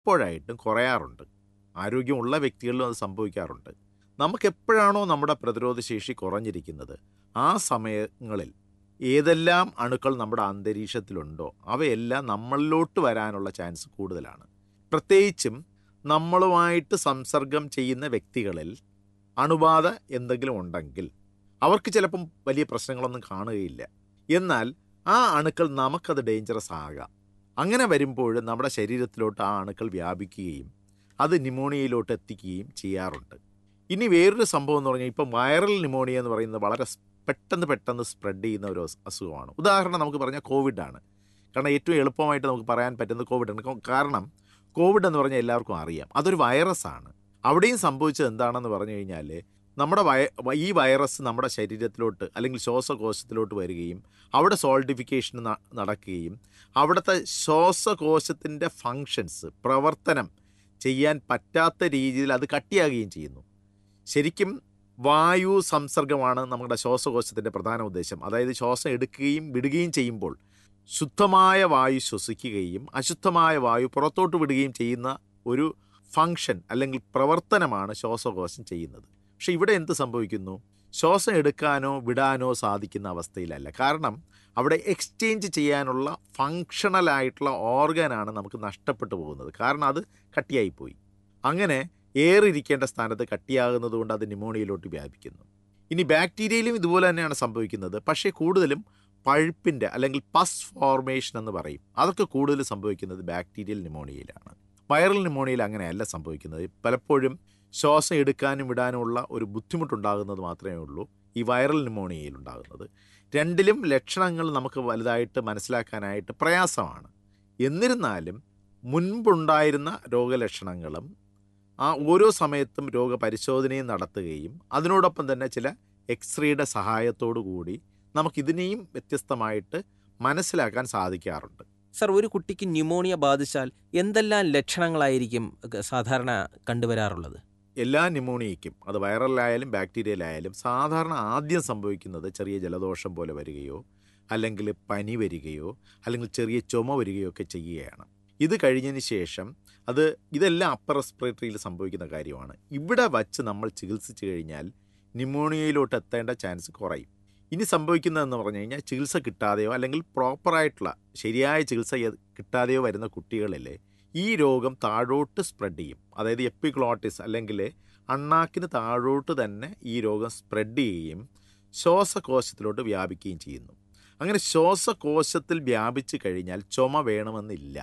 പലപ്പോഴായിട്ടും കുറയാറുണ്ട് ആരോഗ്യമുള്ള വ്യക്തികളിലും അത് സംഭവിക്കാറുണ്ട് നമുക്ക് എപ്പോഴാണോ നമ്മുടെ പ്രതിരോധശേഷി കുറഞ്ഞിരിക്കുന്നത് ആ സമയങ്ങളിൽ ഏതെല്ലാം അണുക്കൾ നമ്മുടെ അന്തരീക്ഷത്തിലുണ്ടോ അവയെല്ലാം നമ്മളിലോട്ട് വരാനുള്ള ചാൻസ് കൂടുതലാണ് പ്രത്യേകിച്ചും നമ്മളുമായിട്ട് സംസർഗം ചെയ്യുന്ന വ്യക്തികളിൽ അണുബാധ എന്തെങ്കിലും ഉണ്ടെങ്കിൽ അവർക്ക് ചിലപ്പം വലിയ പ്രശ്നങ്ങളൊന്നും കാണുകയില്ല എന്നാൽ ആ അണുക്കൾ നമുക്കത് ഡേഞ്ചറസ് ആകാം അങ്ങനെ വരുമ്പോൾ നമ്മുടെ ശരീരത്തിലോട്ട് ആ അണുക്കൾ വ്യാപിക്കുകയും അത് ന്യൂമോണിയയിലോട്ട് എത്തിക്കുകയും ചെയ്യാറുണ്ട് ഇനി വേറൊരു സംഭവം എന്ന് പറഞ്ഞാൽ ഇപ്പം വൈറൽ ന്യൂമോണിയ എന്ന് പറയുന്നത് വളരെ സ് പെട്ടെന്ന് പെട്ടെന്ന് സ്പ്രെഡ് ചെയ്യുന്ന ഒരു അസ് അസുഖമാണ് ഉദാഹരണം നമുക്ക് പറഞ്ഞാൽ കോവിഡാണ് കാരണം ഏറ്റവും എളുപ്പമായിട്ട് നമുക്ക് പറയാൻ പറ്റുന്നത് കോവിഡാണ് കൊ- കാരണം കോവിഡ് എന്ന് പറഞ്ഞാൽ എല്ലാവർക്കും അറിയാം അതൊരു വൈറസാണ് അവിടെയും സംഭവിച്ചത് എന്താണെന്ന് പറഞ്ഞു കഴിഞ്ഞാൽ നമ്മുടെ വയ ഈ വൈറസ് നമ്മുടെ ശരീരത്തിലോട്ട് അല്ലെങ്കിൽ ശ്വാസകോശത്തിലോട്ട് വരികയും അവിടെ സോൾഡിഫിക്കേഷൻ നടക്കുകയും അവിടുത്തെ ശ്വാസകോശത്തിൻ്റെ ഫങ്ഷൻസ് പ്രവർത്തനം ചെയ്യാൻ പറ്റാത്ത രീതിയിൽ അത് കട്ടിയാകുകയും ചെയ്യുന്നു ശരിക്കും വായു സംസർഗമാണ് നമ്മുടെ ശ്വാസകോശത്തിൻ്റെ പ്രധാന ഉദ്ദേശം അതായത് ശ്വാസം എടുക്കുകയും വിടുകയും ചെയ്യുമ്പോൾ ശുദ്ധമായ വായു ശ്വസിക്കുകയും അശുദ്ധമായ വായു പുറത്തോട്ട് വിടുകയും ചെയ്യുന്ന ഒരു ഫങ്ഷൻ അല്ലെങ്കിൽ പ്രവർത്തനമാണ് ശ്വാസകോശം ചെയ്യുന്നത് പക്ഷെ ഇവിടെ എന്ത് സംഭവിക്കുന്നു ശ്വാസം എടുക്കാനോ വിടാനോ സാധിക്കുന്ന അവസ്ഥയിലല്ല കാരണം അവിടെ എക്സ്ചേഞ്ച് ചെയ്യാനുള്ള ഫങ്ഷണൽ ആയിട്ടുള്ള ഓർഗനാണ് നമുക്ക് നഷ്ടപ്പെട്ടു പോകുന്നത് കാരണം അത് കട്ടിയായിപ്പോയി അങ്ങനെ ഏറിരിക്കേണ്ട സ്ഥാനത്ത് കട്ടിയാകുന്നത് കൊണ്ട് അത് ന്യൂമോണിയയിലോട്ട് വ്യാപിക്കുന്നു ഇനി ബാക്ടീരിയയിലും ഇതുപോലെ തന്നെയാണ് സംഭവിക്കുന്നത് പക്ഷേ കൂടുതലും പഴുപ്പിൻ്റെ അല്ലെങ്കിൽ പസ് ഫോർമേഷൻ എന്ന് പറയും അതൊക്കെ കൂടുതൽ സംഭവിക്കുന്നത് ബാക്ടീരിയൽ ന്യൂമോണിയയിലാണ് വൈറൽ ന്യൂമോണിയയിൽ അങ്ങനെയല്ല സംഭവിക്കുന്നത് പലപ്പോഴും ശ്വാസം എടുക്കാനും വിടാനുമുള്ള ഒരു ബുദ്ധിമുട്ടുണ്ടാകുന്നത് മാത്രമേ ഉള്ളൂ ഈ വൈറൽ ന്യൂമോണിയയിൽ ഉണ്ടാകുന്നത് രണ്ടിലും ലക്ഷണങ്ങൾ നമുക്ക് വലുതായിട്ട് മനസ്സിലാക്കാനായിട്ട് പ്രയാസമാണ് എന്നിരുന്നാലും മുൻപുണ്ടായിരുന്ന രോഗലക്ഷണങ്ങളും ആ ഓരോ സമയത്തും രോഗപരിശോധനയും നടത്തുകയും അതിനോടൊപ്പം തന്നെ ചില എക്സ്റേയുടെ സഹായത്തോടു കൂടി നമുക്കിതിനെയും വ്യത്യസ്തമായിട്ട് മനസ്സിലാക്കാൻ സാധിക്കാറുണ്ട് സർ ഒരു കുട്ടിക്ക് ന്യൂമോണിയ ബാധിച്ചാൽ എന്തെല്ലാം ലക്ഷണങ്ങളായിരിക്കും ക- സാധാരണ കണ്ടുവരാറുള്ളത് എല്ലാ ന്യൂമോണിയയ്ക്കും അത് വൈറലായാലും ബാക്ടീരിയലായാലും സാധാരണ ആദ്യം സംഭവിക്കുന്നത് ചെറിയ ജലദോഷം പോലെ വരികയോ അല്ലെങ്കിൽ പനി വരികയോ അല്ലെങ്കിൽ ചെറിയ ചുമ വരികയോ ഒക്കെ ചെയ്യുകയാണ് ഇത് കഴിഞ്ഞതിന് ശേഷം അത് ഇതെല്ലാം അപ്പർ റെസ്പിറേറ്ററിയിൽ സംഭവിക്കുന്ന കാര്യമാണ് ഇവിടെ വച്ച് നമ്മൾ ചികിത്സിച്ച് കഴിഞ്ഞാൽ ന്യൂമോണിയയിലോട്ട് എത്തേണ്ട ചാൻസ് കുറയും ഇനി സംഭവിക്കുന്നതെന്ന് പറഞ്ഞു കഴിഞ്ഞാൽ ചികിത്സ കിട്ടാതെയോ അല്ലെങ്കിൽ പ്രോപ്പറായിട്ടുള്ള ശരിയായ ചികിത്സ യ- കിട്ടാതെയോ വരുന്ന കുട്ടികളിൽ ഈ രോഗം താഴോട്ട് സ്പ്രെഡ് ചെയ്യും അതായത് എപ്പിഗ്ലോട്ടിസ് അല്ലെങ്കിൽ അണ്ണാക്കിന് താഴോട്ട് തന്നെ ഈ രോഗം സ്പ്രെഡ് ചെയ്യുകയും ശ്വാസകോശത്തിലോട്ട് വ്യാപിക്കുകയും ചെയ്യുന്നു അങ്ങനെ ശ്വാസകോശത്തിൽ വ്യാപിച്ചു കഴിഞ്ഞാൽ ചുമ വേണമെന്നില്ല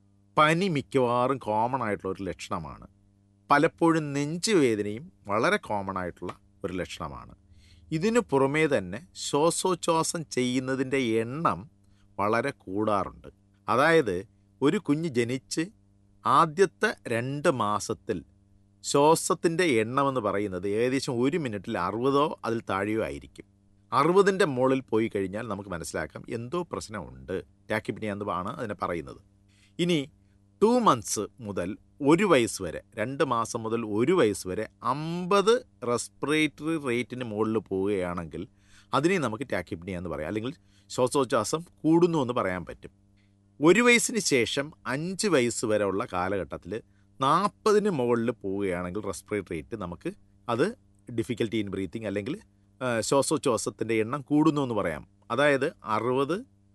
പനി മിക്കവാറും കോമൺ ആയിട്ടുള്ള ഒരു ലക്ഷണമാണ് പലപ്പോഴും നെഞ്ചുവേദനയും വളരെ കോമൺ ആയിട്ടുള്ള ഒരു ലക്ഷണമാണ് ഇതിനു പുറമേ തന്നെ ശ്വാസോച്ഛ്വാസം ചെയ്യുന്നതിൻ്റെ എണ്ണം വളരെ കൂടാറുണ്ട് അതായത് ഒരു കുഞ്ഞ് ജനിച്ച് ആദ്യത്തെ രണ്ട് മാസത്തിൽ ശ്വാസത്തിൻ്റെ എണ്ണമെന്ന് പറയുന്നത് ഏകദേശം ഒരു മിനിറ്റിൽ അറുപതോ അതിൽ താഴെയോ ആയിരിക്കും അറുപതിൻ്റെ മുകളിൽ പോയി കഴിഞ്ഞാൽ നമുക്ക് മനസ്സിലാക്കാം എന്തോ പ്രശ്നമുണ്ട് ടാക്കിപ്പിനിയ എന്നാണ് അതിനെ പറയുന്നത് ഇനി ടു മന്ത്സ് മുതൽ ഒരു വയസ്സ് വരെ രണ്ട് മാസം മുതൽ ഒരു വയസ്സ് വരെ അമ്പത് റെസ്പിറേറ്ററി റേറ്റിന് മുകളിൽ പോവുകയാണെങ്കിൽ അതിനെ നമുക്ക് ടാക്കിപ്പിനിയ എന്ന് പറയാം അല്ലെങ്കിൽ ശ്വാസോച്ഛ്വാസം കൂടുന്നു എന്ന് പറയാൻ പറ്റും ഒരു വയസ്സിന് ശേഷം അഞ്ച് വയസ്സ് വരെ ഉള്ള കാലഘട്ടത്തിൽ നാൽപ്പതിന് മുകളിൽ പോവുകയാണെങ്കിൽ റെസ്പിറേറ്ററി റേറ്റ് നമുക്ക് അത് ഡിഫിക്കൽട്ടി ഇൻ ബ്രീത്തിങ് അല്ലെങ്കിൽ ആ, ശ്വാസോച്ഛ്വാസത്തിൻ്റെ എണ്ണം കൂടുന്നു എന്ന് പറയാം അതായത് അറുപത്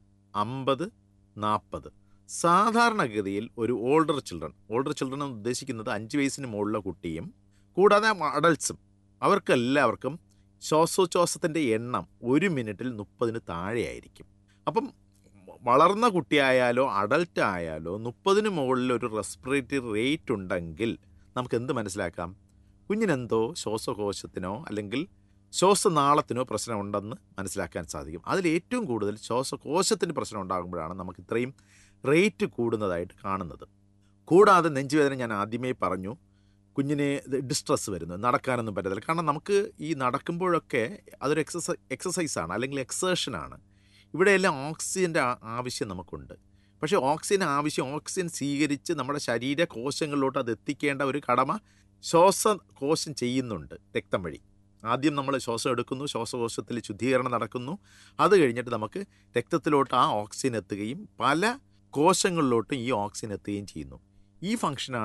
അമ്പത് നാൽപ്പത് സാധാരണഗതിയിൽ ഒരു ഓൾഡർ ചിൽഡ്രൻ ഓൾഡർ ചിൽഡ്രൻ എന്ന് ഉദ്ദേശിക്കുന്നത് അഞ്ച് വയസ്സിന് മുകളിലുള്ള കുട്ടിയും കൂടാതെ അഡൾട്ട്സും അവർക്കെല്ലാവർക്കും ശ്വാസോച്ഛ്വാസത്തിൻ്റെ എണ്ണം ഒരു മിനിറ്റിൽ മുപ്പതിന് താഴെയായിരിക്കും അപ്പം വളർന്ന കുട്ടിയായാലോ അഡൽട്ട് ആയാലോ മുപ്പതിന് മുകളിൽ ഒരു റെസ്പിറേറ്ററി റേറ്റ് ഉണ്ടെങ്കിൽ നമുക്ക് എന്ത് മനസ്സിലാക്കാം കുഞ്ഞിനെന്തോ ശ്വാസകോശത്തിനോ അല്ലെങ്കിൽ ശ്വാസനാളത്തിനോ പ്രശ്നമുണ്ടെന്ന് മനസ്സിലാക്കാൻ സാധിക്കും അതിൽ ഏറ്റവും കൂടുതൽ ശ്വാസകോശത്തിന് പ്രശ്നം ഉണ്ടാകുമ്പോഴാണ് നമുക്ക് ഇത്രയും റേറ്റ് കൂടുന്നതായിട്ട് കാണുന്നത് കൂടാതെ നെഞ്ചുവേദന ഞാൻ ആദ്യമേ പറഞ്ഞു കുഞ്ഞിന് ഡിസ്ട്രെസ് വരുന്നു നടക്കാനൊന്നും പറ്റത്തില്ല കാരണം നമുക്ക് ഈ നടക്കുമ്പോഴൊക്കെ അതൊരു എക്സസൈ എക്സസൈസാണ് അല്ലെങ്കിൽ എക്സേഷനാണ് ഇവിടെയെല്ലാം ഓക്സിജൻ്റെ ആ- ആവശ്യം നമുക്കുണ്ട് പക്ഷേ ഓക്സിജൻ ആവശ്യം ഓക്സിജൻ സ്വീകരിച്ച് നമ്മുടെ ശരീര കോശങ്ങളിലോട്ട് അത് എത്തിക്കേണ്ട ഒരു കടമ ശ്വാസകോശം ചെയ്യുന്നുണ്ട് രക്തം വഴി ആദ്യം നമ്മൾ ശ്വാസം എടുക്കുന്നു ശ്വാസകോശത്തിൽ ശുദ്ധീകരണം നടക്കുന്നു അത് കഴിഞ്ഞിട്ട് നമുക്ക് രക്തത്തിലോട്ട് ആ ഓക്സിജൻ എത്തുകയും പല കോശങ്ങളിലോട്ടും ഈ ഓക്സിജൻ എത്തുകയും ചെയ്യുന്നു ഈ ഫംഗ്ഷനാണ്